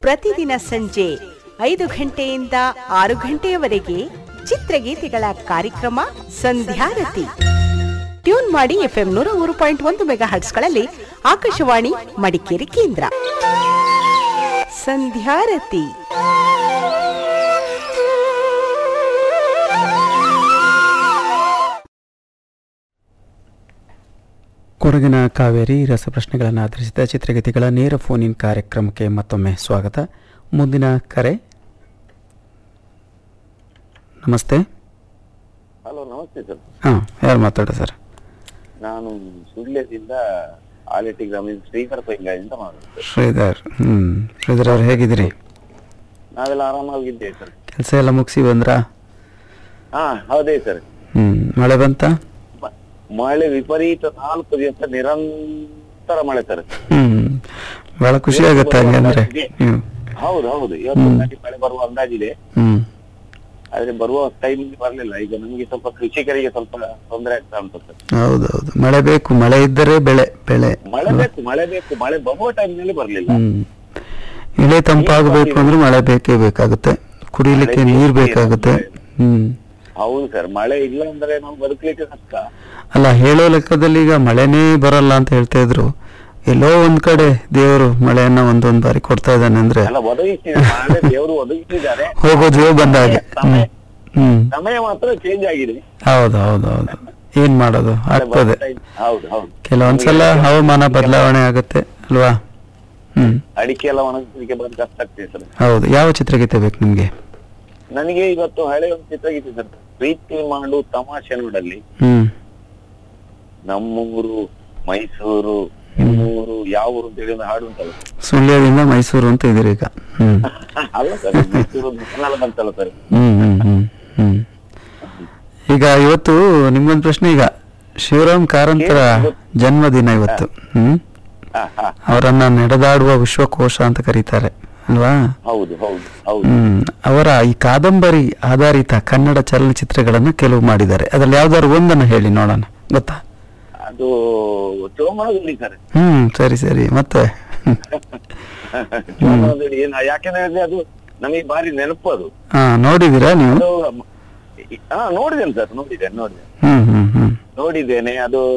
ಪ್ರತಿದಿನ ಸಂಜೆ ಐದು ಗಂಟೆಯಿಂದ ಆರು ಗಂಟೆಯವರೆಗೆ ಚಿತ್ರಗೀತೆಗಳ ಕಾರ್ಯಕ್ರಮ ಸಂಧ್ಯಾರತಿ ಟ್ಯೂನ್ ಮಾಡಿ ಎಫ್ಎಂ ನೂರ ಮೂರು ಪಾಯಿಂಟ್ ಒಂದು ಮೆಗಾ ಹರ್ಟ್ಸ್ಗಳಲ್ಲಿ ಆಕಾಶವಾಣಿ ಮಡಿಕೇರಿ ಕೇಂದ್ರ ಸಂಧ್ಯಾರತಿ ಕೊಡಗಿನ ಕಾವೇರಿ ರಸಪ್ರಶ್ನೆಗಳನ್ನು ಆಧರಿಸಿದ ಚಿತ್ರಗೀತೆಗಳ ನೇರ ಫೋನ್ ಇನ್ ಕಾರ್ಯಕ್ರಮಕ್ಕೆ ಮತ್ತೊಮ್ಮೆ ಸ್ವಾಗತ ಮುಂದಿನ ಕರೆ ನಮಸ್ತೆ ಹಲೋ ನಮಸ್ತೆ ಸರ್ ಹಾಂ ಯಾರು ಮಾತಾಡೋ ಸರ್ ನಾನು ಸುಳ್ಯದಿಂದ ಆಲೆಟಿ ಗ್ರಾಮದಿಂದ ಶ್ರೀಧರ್ ಪೈಂಗಾಯಿಂದ ಮಾತಾಡ್ತೇನೆ ಶ್ರೀಧರ್ ಹ್ಞೂ ಶ್ರೀಧರ್ ಅವ್ರು ಹೇಗಿದ್ದೀರಿ ನಾವೆಲ್ಲ ಆರಾಮಾಗಿದ್ದೇವೆ ಸರ್ ಕೆಲಸ ಎಲ್ಲ ಮುಗಿಸಿ ಬಂದ್ರಾ ಹಾ ಹೌದೇ ಸರ್ ಹ್ಞೂ ಮಳೆ ಬಂತ ಮ- ಮಳೆ ವಿಪರೀತ ನಾಲ್ಕು ದಿವಸ ನಿರಂತರ ಮಳೆ ಸರ್ ಹ್ಞೂ ಭಾಳ ಖುಷಿ ಆಗುತ್ತೆ ಹಂಗೆ ಅಂದರೆ ಹ್ಞೂ ಹೌದು ಹೌದು ಇವತ್ತು ಒಂದಾಗಿ ಮಳೆ ಬರುವ ಅಂದಾಜಿದೆ ಹ್ಞೂ ಆದ್ರೆ ಬರುವ ಟೈಮ್ ಬರ್ಲಿಲ್ಲ ಈಗ ನಮಗೆ ಸ್ವಲ್ಪ ಕೃಷಿಕರಿಗೆ ಸ್ವಲ್ಪ ತೊಂದರೆ ಆಗ್ತಾ ಉಂಟು ಸರ್ ಹೌದು ಹೌದು ಮಳೆ ಬೇಕು ಮಳೆ ಇದ್ದರೆ ಬೆಳೆ ಬೆಳೆ ಮಳೆ ಬೇಕು ಮಳೆ ಬೇಕು ಮಳೆ ಬರುವ ಟೈಮ್ ನಲ್ಲಿ ಬರ್ಲಿಲ್ಲ ಹ್ಮ್ ಎಲೆ ತಂಪಾಗಬೇಕು ಅಂದ್ರೆ ಮಳೆ ಬೇಕೇ ಬೇಕಾಗುತ್ತೆ ಕುಡಿಲಿಕ್ಕೆ ಮಳೆ ನೀರ್ ಬೇಕೇ ಬೇಕಾಗುತ್ತೆ ಹ್ಮ್ ಹೌದು ಸರ್ ಮಳೆ ಇಲ್ಲ ಅಂದ್ರೆ ನಾವು ಬದುಕಲಿಕ್ಕೆ ಕಷ್ಟ ಅಲ್ಲ ಹೇಳೋ ಲೆಕ್ಕದಲ್ಲಿ ಈಗ ಮಳೆನೇ ಬರಲ್ಲ ಅಂತ ಹೇಳ್ತಾ ಇದ್ರು ಎಲ್ಲೋ ಒಂದ್ ಕಡೆ ದೇವರು ಮಳೆಯನ್ನ ಒಂದೊಂದ್ ಬಾರಿ ಕೊಡ್ತಾ ಇದ್ದಾನೆ ಅಂದ್ರೆ ಎಲ್ಲ ಒದಗಿಸಿದ್ದಾರೆ ಮಳೆ ದೇವರು ಒದಗಿಸಿದ್ದಾರೆ ಹೋಗೋ ಜೀವ ಬಂದ ಹಾಗೆ ಹ್ಮ್ ಸಮಯ- ಹ್ಮ್ ಸಮಯ ಮಾತ್ರ ಚೇಂಜ್ ಆಗಿದೆ ಹೌದು ಹೌದು ಹೌದು ಏನ್ ಮಾಡೋದು ಆಗ್ತದೆ ಹೌದು ಹೌದು ಕೆಲವೊಂದ್ಸಲ ಹವಾಮಾನ ಬದಲಾವಣೆ ಆಗುತ್ತೆ ಅಲ್ವಾ ಹ್ಮ್ ಅಡಿಕೆ ಎಲ್ಲ ಒಣಗಿಸ್ಲಿಕ್ಕೆ ಬಂದು ಕಷ್ಟ ಆಗ್ತದೆ ಸರ್ ಹೌದು ಯಾವ ಚಿತ್ರಗೀತೆ ಬೇಕು ನಿಮ್ಗೆ ನನಗೆ ಇವತ್ತು ಹಳೆ ಒಂದು ಚಿತ್ರಗೀತೆ ಸರ್ ಪ್ರೀತಿ ಮಾಡು ತಮಾಷೆ ನೋಡಲ್ಲಿ ಹ್ಮ್ ನಮ್ಮೂರು ಮೈಸೂರು ನಿಮ್ಮೂರು ಯಾವ ಊರು ಅಂತ ಹೇಳಿ ಒಂದು ಹಾಡು ಉಂಟಲ್ಲ ಸುಳ್ಯದಿಂದ ಮೈಸೂರು ಅಂತ ಇದೀರಿ ಈಗ ಹ್ಮ್ ಅಲ್ಲ ಸರ್ ಮೈಸೂರು ಕನ್ನಡ ಬಂತಲ್ಲ ಸರ್ ಹ್ಮ್ ಹ್ಮ್ ಹ್ಮ್ ಹ್ಮ್ ಈಗ ಇವತ್ತು ನಿಮ್ಗೊಂದು ಪ್ರಶ್ನೆ ಈಗ ಶಿವರಾಮ್ ಕಾರಂತರ ಜನ್ಮದಿನ ಇವತ್ತು ಹ್ಮ್ ಹಾ ಹಾ ಅವರನ್ನ ನಡೆದಾಡುವ ವಿಶ್ವಕೋಶ ಅಂತ ಕರೀತಾರೆ ಅಲ್ವಾ ಹೌದು ಹೌದು ಹೌದು ಹ್ಮ್ ಅವರ ಈ ಕಾದಂಬರಿ ಆಧಾರಿತ ಕನ್ನಡ ಚಲನಚಿತ್ರಗಳನ್ನ ಕೆಲವು ಮಾಡಿದ್ದಾರೆ ಅದ್ರಲ್ಲಿ ಯಾವ್ದಾದ್ರು ಒಂದನ್ನ ಹೇಳಿ ನೋಡೋಣ ಗೊತ್ತಾ ಅದು ಚೋಮನದಲ್ಲಿ ಸರ್ ಹ್ಮ್ ಸರಿ ಸರಿ ಮತ್ತೆ ಚೋಮನದಲ್ಲಿ ಏನ ಯಾಕೆಂದ್ರೆ ಹೇಳಿದ್ರೆ ಅದು ನಮಗೆ ಭಾರಿ ನೆನಪು ಅದು ಹಾ ನೋಡಿದೀರಾ ನೀವು ಅದು ಹಾ ನೋಡಿದ್ದೇನೆ ಸರ್ ನೋಡಿದ್ದೇನೆ ನೋಡಿದ್ದೇನೆ ಹ್ಮ್ ಹ್ಮ್ ಹ್ಮ್ ನೋಡಿದ್ದೇನೆ ಅದು